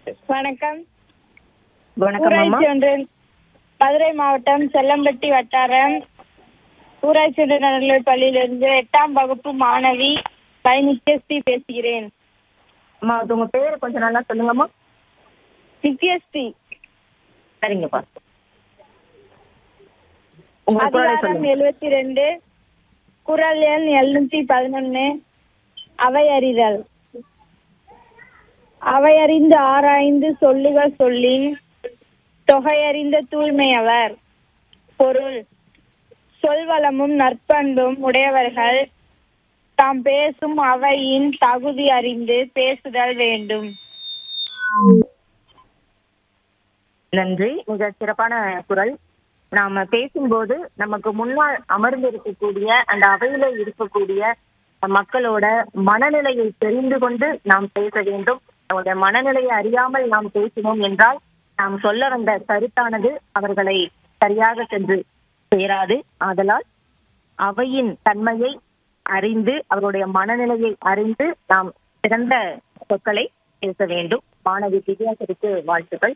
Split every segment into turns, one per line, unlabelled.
வணக்கம்
வணக்கம் அம்மா
ஊராட்சி ஒன்றியம் மதுரை மாவட்டம் செல்லம்பட்டி வட்டாரம் ஊராட்சி ஒன்றிய நடுநிலைப் பள்ளியிலிருந்து எட்டாம் வகுப்பு மாணவி நித்யஸ்ரீ பேசுகிறேன்
அம்மா அது உங்க பேரை கொஞ்சம் நல்லா சொல்லுங்கம்மா
நித்யஸ்ரீ
சரிங்கப்பா உங்க குரலை
அதிகாரம்
சொல்லுங்க
எழுபத்தி ரெண்டு குரல் எண் எழுநூத்தி பதினொன்னு அவை அறிதல் அவையறிந்து ஆராய்ந்து சொல்லுக சொல்லின் தொகையறிந்த தூய்மையவர் பொருள் சொல்வளமும் நற்பண்பும் உடையவர்கள் தாம் பேசும் அவையின் தகுதி அறிந்து பேசுதல் வேண்டும்
நன்றி மிக சிறப்பான குரல் நாம பேசும்போது நமக்கு முன்னால் அமர்ந்து இருக்கக்கூடிய அந்த அவையில இருக்கக்கூடிய மக்களோட மனநிலையை தெரிந்து கொண்டு நாம் பேச வேண்டும் அவருடைய மனநிலையை அறியாமல் நாம் பேசினோம் என்றால் நாம் சொல்ல வந்த கருத்தானது அவர்களை சரியாக சென்று சேராது ஆதலால் அவையின் தன்மையை அறிந்து அவருடைய மனநிலையை அறிந்து நாம் சிறந்த சொற்களை பேச வேண்டும் மாணவி திவ்யாசருக்கு வாழ்த்துக்கள்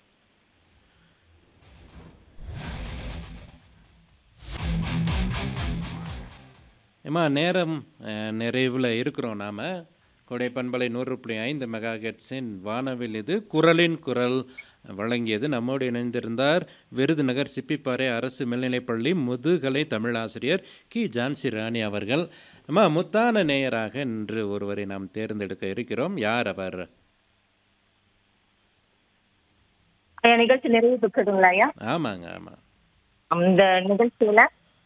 ஏம்மா நேரம் அஹ், நிறைவில் இருக்கிறோம் நாம் கொடை பண்பலை நூறு புள்ளி ஐந்து மெகா ஹெட்ஸின் வானவில் இது குரலின் குரல் வழங்கியது நம்மோடு இணைந்திருந்தார் விருதுநகர் சிப்பிப்பாறை அரசு மேல்நிலைப்பள்ளி முதுகலை தமிழாசிரியர் கி ஜான்சி ராணி அவர்கள் அம்மா முத்தான நேயராக இன்று ஒருவரை நாம் தேர்ந்தெடுக்க இருக்கிறோம் யார் அவர்
ஐயா நிகழ்ச்சி நிறைவு பெற்றதுங்களா ஐயா
ஆமாங்க ஆமாம்
அந்த நிகழ்ச்சியில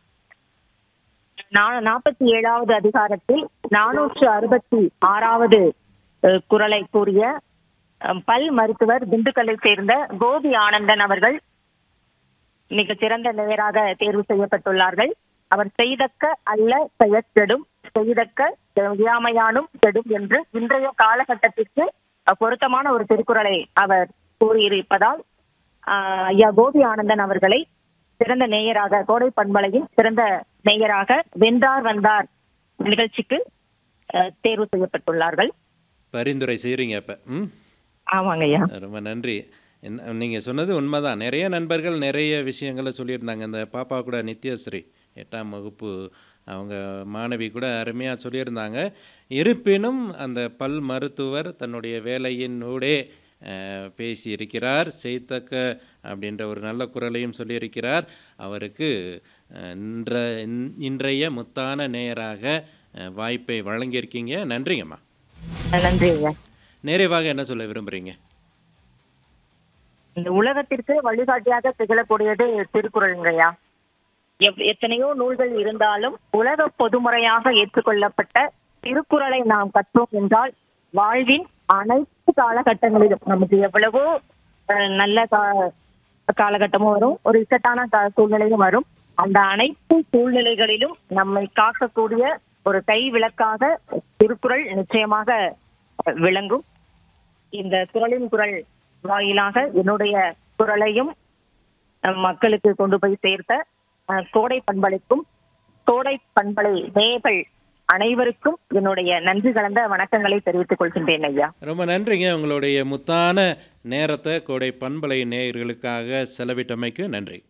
நா- நாற்பத்தி ஏழாவது அதிகாரத்தில் நானூற்று அறுபத்தி ஆறாவது அஹ், குறளை கூறிய அஹ், பல் மருத்துவர் திண்டுக்கல்லை சேர்ந்த கோபி ஆனந்தன் அவர்கள் மிக சிறந்த நேயராக தேர்வு செய்யப்பட்டுள்ளார்கள் அவர் செய்தக்க அல்ல செயற்கெடும் செய்தக்க இயாமையானும் கெடும் என்று இன்றைய காலகட்டத்திற்கு அஹ், பொருத்தமான ஒரு திருக்குறளை அவர் கூறியிருப்பதால் ஆஹ், ஐயா கோபி ஆனந்தன் அவர்களை சிறந்த நேயராக கோடை பண்பலையின் சிறந்த நேயராக வென்றார் வந்தார் நிகழ்ச்சிக்கு அஹ், தேர்வு செய்யப்பட்டுள்ளார்கள்
பரிந்துரை செய்கிறீங்க அப்போ ம்
ஆமாங்க ஐயா
ரொம்ப நன்றி என்ன நீங்கள் சொன்னது உண்மைதான் நிறைய நண்பர்கள் நிறைய விஷயங்களை சொல்லியிருந்தாங்க இந்த பாப்பா கூட நித்யஸ்ரீ எட்டாம் வகுப்பு அவங்க மாணவி கூட அருமையாக சொல்லியிருந்தாங்க இருப்பினும் அந்த பல் மருத்துவர் தன்னுடைய வேலையின் ஊடே அஹ், பேசியிருக்கிறார் செய்தக்க அப்படின்ற ஒரு நல்ல குரலையும் சொல்லியிருக்கிறார் அவருக்கு அஹ், இன்ற இன்- இன்றைய முத்தான நேயராக அஹ், வாய்ப்பை வழங்கியிருக்கீங்க நன்றிங்கம்மா
நன்றி ஐயா
நிறைவாக என்ன சொல்ல விரும்புகிறீங்க
இந்த உலகத்திற்கு வழிகாட்டியாக திகழக்கூடியது திருக்குறளுங்கய்யா எவ்- எத்தனையோ நூல்கள் இருந்தாலும் உலக பொதுமுறையாக ஏற்றுக்கொள்ளப்பட்ட திருக்குறளை நாம் கற்றோம் என்றால் வாழ்வின் அனைத்து காலகட்டங்களிலும் நமக்கு எவ்வளவோ அஹ், நல்ல கா- காலகட்டமும் வரும் ஒரு இக்கட்டான கா- சூழ்நிலையும் வரும் அந்த அனைத்து சூழ்நிலைகளிலும் நம்மை காக்கக்கூடிய ஒரு கை விளக்காக திருக்குறள் நிச்சயமாக அஹ், விளங்கும் இந்த குரலின் குரல் வாயிலாக என்னுடைய குரலையும் அஹ், மக்களுக்கு கொண்டு போய் சேர்த்த அஹ், கோடை பண்பலைக்கும் கோடை பண்பலை நேயர்கள் அனைவருக்கும் என்னுடைய நன்றி கலந்த வணக்கங்களை தெரிவித்துக் கொள்கின்றேன் ஐயா
ரொம்ப நன்றிங்க உங்களுடைய முத்தான நேரத்தை கோடை பண்பலை நேயர்களுக்காக செலவிட்டமைக்கு நன்றி